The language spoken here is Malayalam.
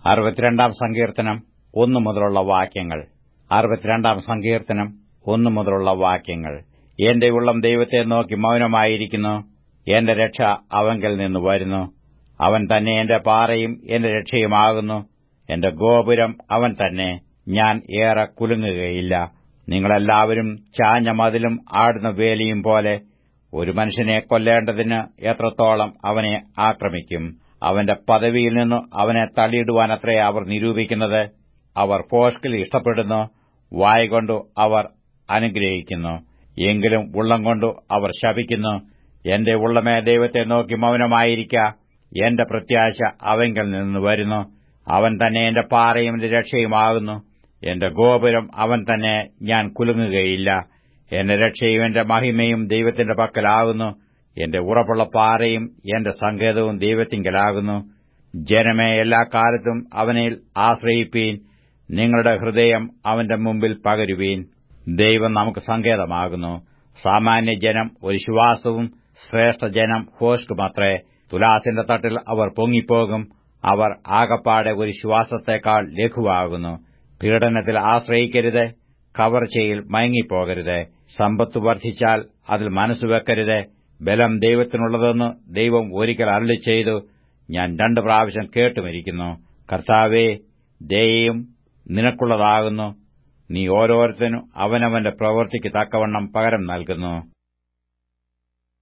അറുപത്തിരണ്ടാം സങ്കീർത്തനം ഒന്നു മുതലുള്ള വാക്യങ്ങൾ അറുപത്തിരണ്ടാം സങ്കീർത്തനം ഒന്നു മുതലുള്ള വാക്യങ്ങൾ എന്റെ ഉള്ളം ദൈവത്തെ നോക്കി മൗനമായിരിക്കുന്നു എന്റെ രക്ഷ അവങ്കൽ നിന്ന് വരുന്നു അവൻ തന്നെ എന്റെ പാറയും എന്റെ രക്ഷയുമാകുന്നു എന്റെ ഗോപുരം അവൻ തന്നെ ഞാൻ ഏറെ കുലുങ്ങുകയില്ല നിങ്ങളെല്ലാവരും ചാഞ്ഞ മതിലും ആടുന്ന വേലിയും പോലെ ഒരു മനുഷ്യനെ കൊല്ലേണ്ടതിന് എത്രത്തോളം അവനെ ആക്രമിക്കും അവന്റെ പദവിയിൽ നിന്നു അവനെ തള്ളിയിടുവാനത്രേ അവർ നിരൂപിക്കുന്നത് അവർ ഫോഷ്കിൽ ഇഷ്ടപ്പെടുന്നു വായ്കൊണ്ടു അവർ അനുഗ്രഹിക്കുന്നു എങ്കിലും ഉള്ളം കൊണ്ടു അവർ ശപിക്കുന്നു എന്റെ ഉള്ളമേ ദൈവത്തെ നോക്കി മൗനമായിരിക്ക എന്റെ പ്രത്യാശ അവങ്കൽ നിന്ന് വരുന്നു അവൻ തന്നെ എന്റെ പാറയും എന്റെ രക്ഷയുമാകുന്നു എന്റെ ഗോപുരം അവൻ തന്നെ ഞാൻ കുലുങ്ങുകയില്ല എന്റെ രക്ഷയും എന്റെ മഹിമയും ദൈവത്തിന്റെ പക്കലാകുന്നു എന്റെ ഉറപ്പുള്ള പാറയും എന്റെ സങ്കേതവും ദൈവത്തിങ്കലാകുന്നു ജനമേ എല്ലാ കാലത്തും അവനിൽ ആശ്രയിപ്പീൻ നിങ്ങളുടെ ഹൃദയം അവന്റെ മുമ്പിൽ പകരുവീൻ ദൈവം നമുക്ക് സങ്കേതമാകുന്നു സാമാന്യ ജനം ഒരു ശ്വാസവും ശ്രേഷ്ഠജനം ഹോഷ്കുമത്രേ തുലാസിന്റെ തട്ടിൽ അവർ പൊങ്ങിപ്പോകും അവർ ആകപ്പാടെ ഒരു ശ്വാസത്തേക്കാൾ ലഘുവാകുന്നു പീഡനത്തിൽ ആശ്രയിക്കരുത് കവർച്ചയിൽ മയങ്ങിപ്പോകരുത് സമ്പത്ത് വർദ്ധിച്ചാൽ അതിൽ മനസ്സുവെക്കരുത് ബലം ദൈവത്തിനുള്ളതെന്ന് ദൈവം ഒരിക്കൽ അരളി ചെയ്തു ഞാൻ രണ്ടു പ്രാവശ്യം കേട്ടുമിരിക്കുന്നു കർത്താവേ ദയയും നിനക്കുള്ളതാകുന്നു നീ ഓരോരുത്തനും അവനവന്റെ പ്രവൃത്തിക്ക് തക്കവണ്ണം പകരം നൽകുന്നു